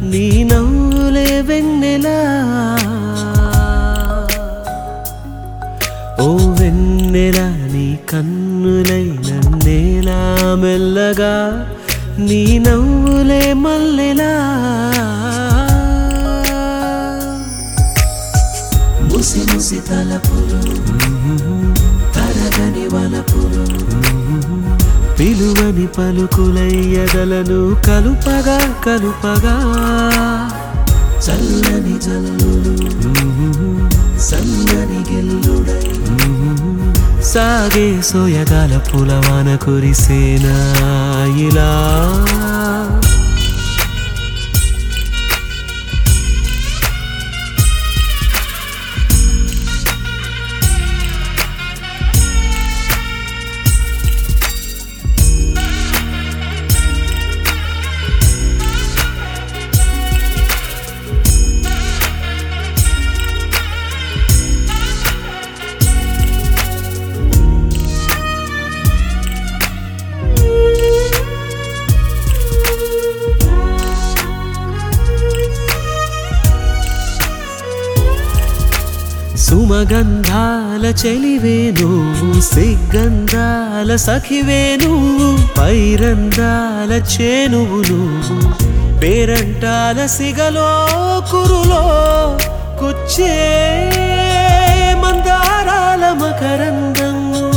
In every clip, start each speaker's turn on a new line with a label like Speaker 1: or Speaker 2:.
Speaker 1: నీ నవ్వులే వెన్నెలా ఓ వెన్నెల నీ కన్నులై నన్నేలా మెల్లగా నీ నవ్వులే మల్లెలా ముసి ముసి తలపులు తరగని వలపులు పిలువని పలుకులయ్యదలను కలుపగా కలుపగా చల్లని జల్లులు సన్నని గెల్లుడై సాగే సోయగాల పులవాన కురిసేనా ఇలా సుమగంధాల చెలివే నువ్వు సిగ్గంధాల సఖివే నువ్వు పైరందాల చేనువు నువ్వు పేరంటాల సిగలో కురులో కుచ్చే మందారాల మకరందం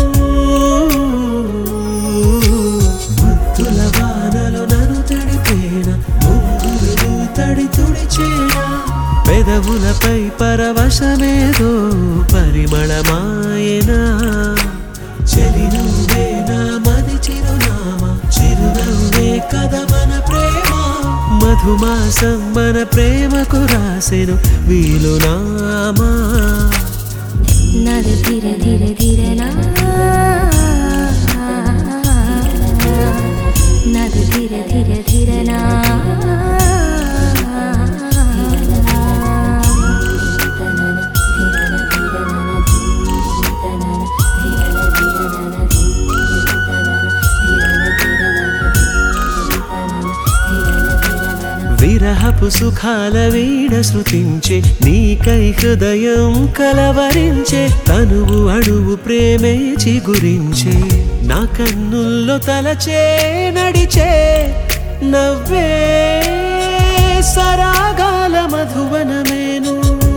Speaker 1: ముద్దుల వానలో నన్ను తడిపేన ముంగురులు తడి తుడిచేనా పెదవులపై పరవశమేదో పరిమళమాయనా చెలి నువ్వే నా మది చిరునామా చిరునవ్వే కథ మన ప్రేమ మధుమాసం మన ప్రేమకు రాసెను వీలునామా
Speaker 2: నర ధిర ధిర ధిర నా నర ధిర ధిర ధిర నా
Speaker 1: విరహపు సుఖాల వీణ శృతించే నీకై హృదయం కలవరించే తనువు అణువు ప్రేమే చిగురించే నా కన్నుల్లో తలచే నడిచే నవ్వే సరాగాల మధువనమేను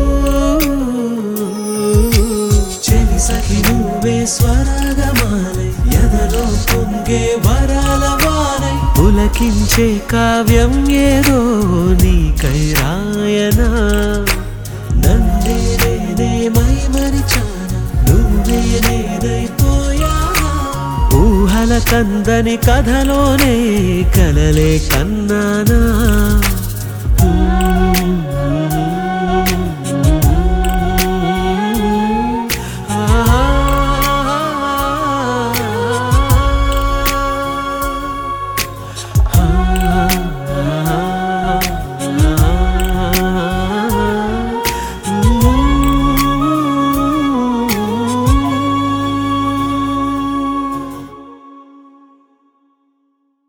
Speaker 1: చెలి సఖి నువ్వే స్వరాగమాలై ఎదలో పొంగే వరాల వానై పులకించే కావ్యం ఏదో నీకై రాయనా నన్నే నేనే మై మరిచానా నువ్వే నేనైపోయానా ఊహల కందని కథలోనే కలలే కన్నానా